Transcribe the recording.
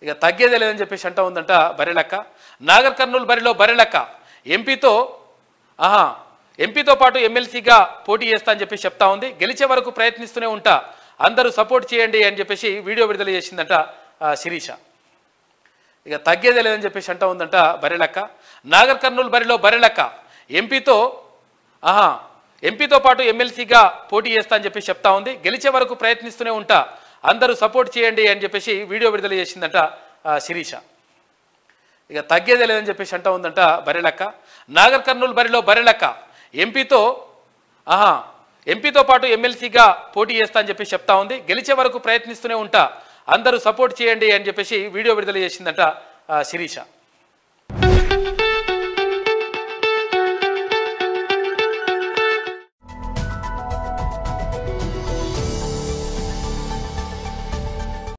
ఇక తగ్గేదే లేదని చెప్పేసి అంటా ఉందంట బరెలక్క నాగర్ కర్నూలు బరిలో బరెలక్క ఎంపీతో ఆహా ఎంపీతో పాటు ఎమ్మెల్సీగా పోటీ చేస్తా అని చెప్పేసి చెప్తా ఉంది గెలిచే వరకు ప్రయత్నిస్తూనే ఉంటా అందరూ సపోర్ట్ చేయండి అని చెప్పేసి వీడియో విడుదల చేసిందంట ఆ, శిరీష ఇక తగ్గేదే లేదని చెప్పేసి అంటా ఉందంట బరెలక్క నాగర్ కర్నూలు బరిలో బరెలక్క ఎంపీతో ఆహా ఎంపీతో పాటు ఎమ్మెల్సీగా పోటీ చేస్తా అని చెప్పేసి చెప్తా ఉంది గెలిచే వరకు ప్రయత్నిస్తూనే ఉంటా అందరూ సపోర్ట్ చేయండి అని చెప్పేసి వీడియో విడుదల చేసిందంట ఆ, శిరీష ఇక తగ్గేదే లేదని చెప్పేసి అంటా ఉందంట బరెలక్క నాగర్ కర్నూలు బరిలో బరెలక్క ఎంపీతో ఆహా ఎంపీతో పాటు ఎమ్మెల్సీగా పోటీ చేస్తా అని చెప్పేసి చెప్తా ఉంది గెలిచే వరకు ప్రయత్నిస్తూనే ఉంటా అందరూ సపోర్ట్ చేయండి అని చెప్పేసి వీడియో విడుదల చేసిందంట ఆ, శిరీష